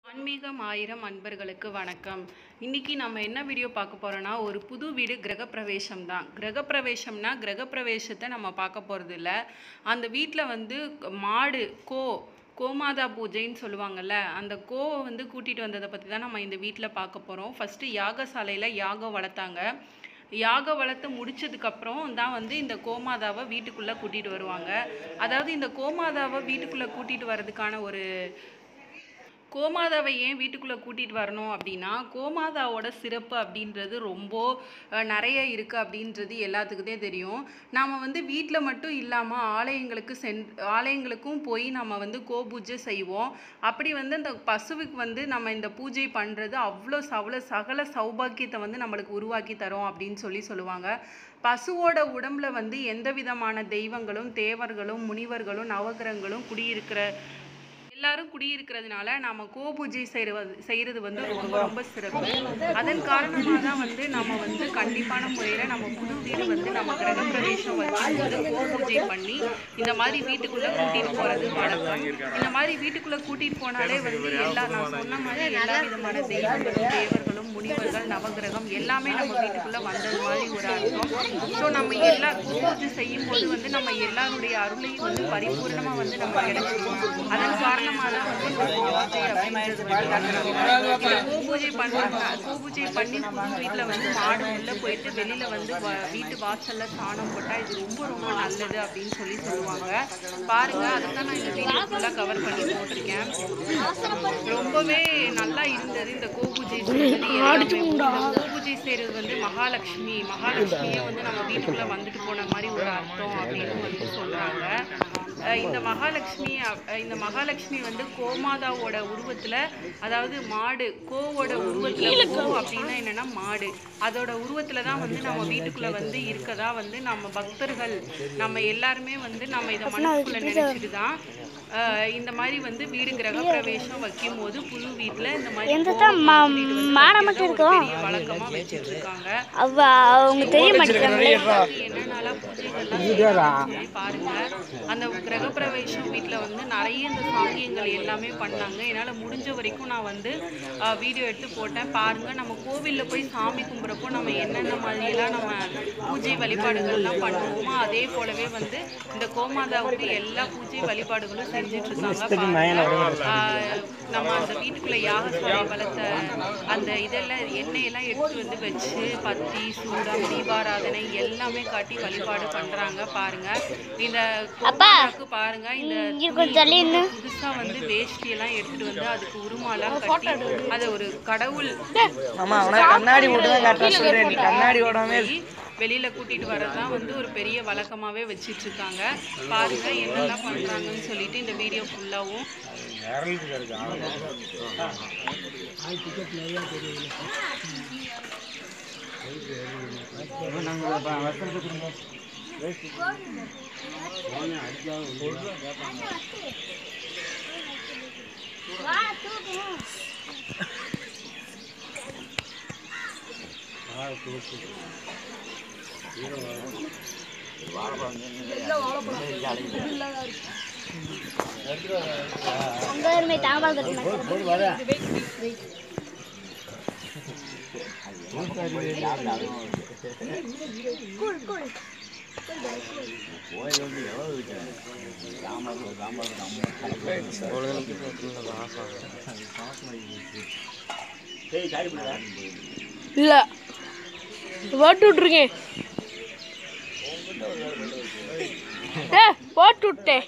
ஆன்மீகம் ஆயிரம் அன்பர்களுக்கு வணக்கம் இன்னைக்கு நம்ம என்ன வீடியோ பார்க்க போறோம்னா ஒரு புது வீடு கிரகப்பிரவேசம் தான் கிரகப்பிரவேசம்னா கிரகப்பிரவேசத்தை நம்ம பார்க்க போகிறது இல்ல அந்த வீட்டில் வந்து மாடு கோ கோமாதா பூஜைன்னு சொல்லுவாங்கல்ல அந்த கோவை வந்து கூட்டிகிட்டு வந்ததை பற்றி தான் நம்ம இந்த வீட்டில் பார்க்க போகிறோம் ஃபஸ்ட்டு யாகசாலையில் யாகம் வளர்த்தாங்க யாகம் வளர்த்து முடிச்சதுக்கப்புறம் தான் வந்து இந்த கோமாதாவை வீட்டுக்குள்ளே கூட்டிகிட்டு வருவாங்க அதாவது இந்த கோமாதாவை வீட்டுக்குள்ளே கூட்டிகிட்டு வர்றதுக்கான ஒரு கோமாதாவை ஏன் வீட்டுக்குள்ளே கூட்டிகிட்டு வரணும் அப்படின்னா கோமாதாவோட சிறப்பு அப்படின்றது ரொம்ப அஹ், நிறைய இருக்குது அப்படின்றது எல்லாத்துக்குமே தெரியும் நாம் வந்து வீட்டில் மட்டும் இல்லாமல் ஆலயங்களுக்கு சென் ஆலயங்களுக்கும் போய் நம்ம வந்து கோ பூஜை செய்வோம் அப்படி வந்து அந்த பசுவுக்கு வந்து நம்ம இந்த பூஜை பண்ணுறது அவ்வளோ சவள சகல சௌபாக்கியத்தை வந்து நம்மளுக்கு உருவாக்கி தரும் அப்படின்னு சொல்லி சொல்லுவாங்க பசுவோட உடம்புல வந்து எந்த விதமான தெய்வங்களும் தேவர்களும் முனிவர்களும் நவகிரகங்களும் குடியிருக்கிற எல்லாரும் குடியிருக்கிறதுனால நாம கோபூஜை செய்கிறது செய்கிறது வந்து ரொம்ப ரொம்ப சிறப்பு அதன் காரணமாக தான் வந்து நம்ம வந்து கண்டிப்பான முறையில் நம்ம புது வீடு வந்து நம்ம கிரகப்பிரவேசம் வைக்கும்போது கோபூஜை பண்ணி இந்த மாதிரி வீட்டுக்குள்ளே கூட்டிகிட்டு போகிறது வழக்கம் இந்த மாதிரி வீட்டுக்குள்ளே கூட்டிகிட்டு போனாலே வந்து எல்லா நான் சொன்ன மாதிரி எல்லா விதமான தெய்வங்களும் தேவர்களும் முனிவர்கள் நவகிரகம் எல்லாமே நம்ம வீட்டுக்குள்ளே வந்தது மாதிரி ஒரு அர்த்தம் ஸோ நம்ம எல்லா கோபூஜை செய்யும் போது வந்து நம்ம எல்லாருடைய அருளையும் வந்து பரிபூர்ணமாக வந்து நம்ம கிடைச்சிருக்கோம் அதன் காரணமாக தான் வந்து இந்த கோபூஜை அப்படின்றது வந்து நடத்துறாங்க. இந்த கோபூஜை பண்ணுறாங்க கோபூஜை பண்ணி புது வீட்டில் வந்து மாடு உள்ள போயிட்டு வெளியில வந்து வ- வீட்டு வாசல்ல சாணம் போட்டா இது ரொம்ப ரொம்ப நல்லது அப்படின்னு சொல்லி சொல்லுவாங்க பாருங்க அதுதான் நான் இந்த வீடியோ ஃபுல்லாக கவர் பண்ணி போட்டிருக்கேன் ரொம்பவே நல்லா இருந்தது இந்த கோபூஜை செய்வது எல்லாமே. இந்த கோபூஜை செய்யறது வந்து மகாலட்சுமி மகாலட்சுமியே வந்து நம்ம வீட்டுக்குள்ள வந்துட்டு போன மாதிரி ஒரு அர்த்தம் அப்படின்னு வந்து சொல்றாங்க அஹ் இந்த மகாலட்சுமி அப்- அஹ் இந்த மகாலட்சுமி வந்து கோமாதாவோட உருவத்துல அதாவது மாடு கோவோட உருவத்துல கோ அப்படின்னா என்னன்னா மாடு அதோட உருவத்துல தான் வந்து நம்ம வீட்டுக்குள்ள வந்து இருக்கதா வந்து நம்ம பக்தர்கள் நம்ம எல்லாருமே வந்து நம்ம இதை மனசுக்குள்ள நினைச்சிட்டு தான் அஹ் இந்த மாதிரி வந்து வீடு கிரக பிரவேசம் வைக்கும் போது புது வீட்டுல இந்த மாதிரி எந்ததான் கோவில் மா- கூட்டிட்டு வந்து மாடம் வைக்கிறத மட்டும் ஒரு இருக்கும். பெரிய வழக்கமா வச்சிட்டு இருக்காங்க அவ அவங்க தெரிய மாட்டேங்கிறாங்களே என்னென்னலாம் பூஜைகள்லாம் செய்யறாங்கன்னு சொல்லி பாருங்க அந்த கிரகப்பிரவேசம் வீட்டில் வந்து நிறைய இந்த சாங்கியங்கள் எல்லாமே பண்ணாங்க என்னால் முடிஞ்ச வரைக்கும் நான் வந்து வீடியோ எடுத்து போட்டேன் பாருங்க நம்ம கோவிலில் போய் சாமி கும்பிட்றப்போ நம்ம என்னென்ன மாதிரியெல்லாம் நம்ம பூஜை வழிபாடுகள்லாம் பண்ணுவோமோ அதே போலவே வந்து இந்த கோமாதாவுக்கு எல்லா பூஜை வழிபாடுகளும் செஞ்சுட்டு இருக்காங்க பாருங்க. ஆஹ் நம்ம அந்த வீட்டுக்குள்ள யாகசாலை வளர்த்த அந்த இதெல்லாம் எண்ணெயெல்லாம் எடுத்து வந்து வச்சு பத்தி சூடம் தீபாராதனை எல்லாமே காட்டி வழிபாடு பண்றாங்க பாருங்க இந்த கோவிலுக்கு பாருங்க இந்த இங்க கொஞ்சம் தள்ளி நின்னு. புதுசா வந்து வேஷ்டி எல்லாம் எடுத்துட்டு வந்து அதுக்கு உருமாலாம் கட்டி அதை ஒரு கடவுள் ஆமா உனக்கு கண்ணாடி மட்டும் தான் காட்ட சொல்றேன் நீ கண்ணாடி ஓடாம போய் வெளியில கூட்டிட்டு வரதான் வந்து ஒரு பெரிய வழக்கமாவே வச்சிட்டு இருக்காங்க பாருங்க என்னெல்லாம் பண்றாங்கன்னு சொல்லிட்டு இந்த வீடியோ ஃபுல்லாவும் அங்க இருமே தாம்பால் கட்டினா இல்ல போட்டு விட்டுருக்கேன் ஏ போட்டு விட்டேன்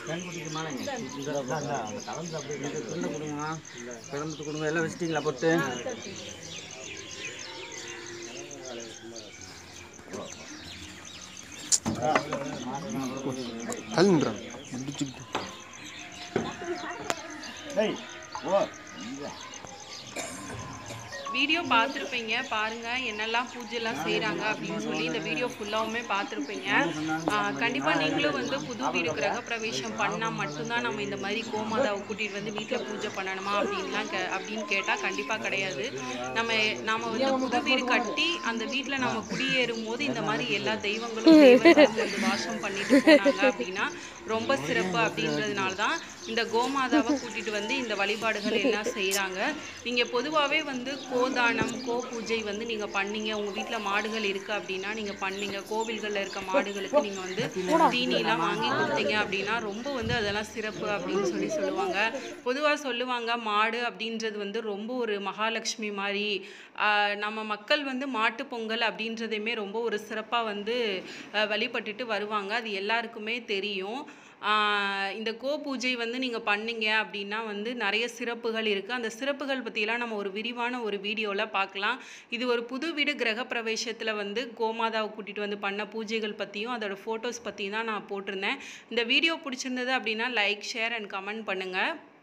துண்டை கொடுங்க பெரம்பத்து கொடுங்க எல்லாம் வச்சிட்டீங்களா பொட்டு தள்ளுன்றான் முடிச்சுக்கிட்டு வீடியோ பார்த்துருப்பீங்க பாருங்க என்னெல்லாம் பூஜைலாம் செய்கிறாங்க அப்படின்னு சொல்லி இந்த வீடியோ ஃபுல்லாவுமே பார்த்துருப்பீங்க கண்டிப்பாக நீங்களும் வந்து புது வீடு கிரக பிரவேசம் பண்ணால் மட்டும்தான் நம்ம இந்த மாதிரி கோமாதாவை கூட்டிகிட்டு வந்து வீட்டில் பூஜை பண்ணணுமா அப்படின்லாம் கே அப்படின்னு கேட்டால் கண்டிப்பாக கிடையாது நம்ம நாம வந்து புது வீடு கட்டி அந்த வீட்டில் நம்ம குடியேறும் போது இந்த மாதிரி எல்லா தெய்வங்களும் தேவர்களும் வந்து வாசம் பண்ணிட்டு போனாங்க அப்படின்னா ரொம்ப சிறப்பு அப்படின்றதுனால தான் இந்த கோமாதாவை கூட்டிட்டு வந்து இந்த வழிபாடுகள் எல்லாம் செய்கிறாங்க நீங்கள் பொதுவாகவே வந்து கோதானம் கோ பூஜை வந்து நீங்கள் பண்ணீங்க உங்கள் வீட்டில் மாடுகள் இருக்குது அப்படின்னா நீங்கள் பண்ணீங்க கோவில்களில் இருக்க மாடுகளுக்கு நீங்கள் வந்து தீனிலாம் வாங்கி கொடுத்தீங்க அப்படின்னா ரொம்ப வந்து அதெல்லாம் சிறப்பு அப்படின்னு சொல்லி சொல்லுவாங்க பொதுவாக சொல்லுவாங்க மாடு அப்படின்றது வந்து ரொம்ப ஒரு மகாலட்சுமி மாதிரி ஆஹ் நம்ம மக்கள் வந்து மாட்டு பொங்கல் அப்படின்றதையுமே ரொம்ப ஒரு சிறப்பாக வந்து ஆஹ் வழிபட்டுட்டு வருவாங்க அது எல்லாருக்குமே தெரியும் ஆஹ் இந்த கோ பூஜை வந்து நீங்கள் பண்ணீங்க அப்படின்னா வந்து நிறைய சிறப்புகள் இருக்குது அந்த சிறப்புகள் பற்றியெல்லாம் நம்ம ஒரு விரிவான ஒரு வீடியோவில் பார்க்கலாம் இது ஒரு புது வீடு கிரக பிரவேசத்தில் வந்து கோமாதாவை கூட்டிகிட்டு வந்து பண்ண பூஜைகள் பற்றியும் அதோட ஃபோட்டோஸ் பற்றியும் தான் நான் போட்டிருந்தேன் இந்த வீடியோ பிடிச்சிருந்தது அப்படின்னா லைக் ஷேர் அண்ட் கமெண்ட் பண்ணுங்கள்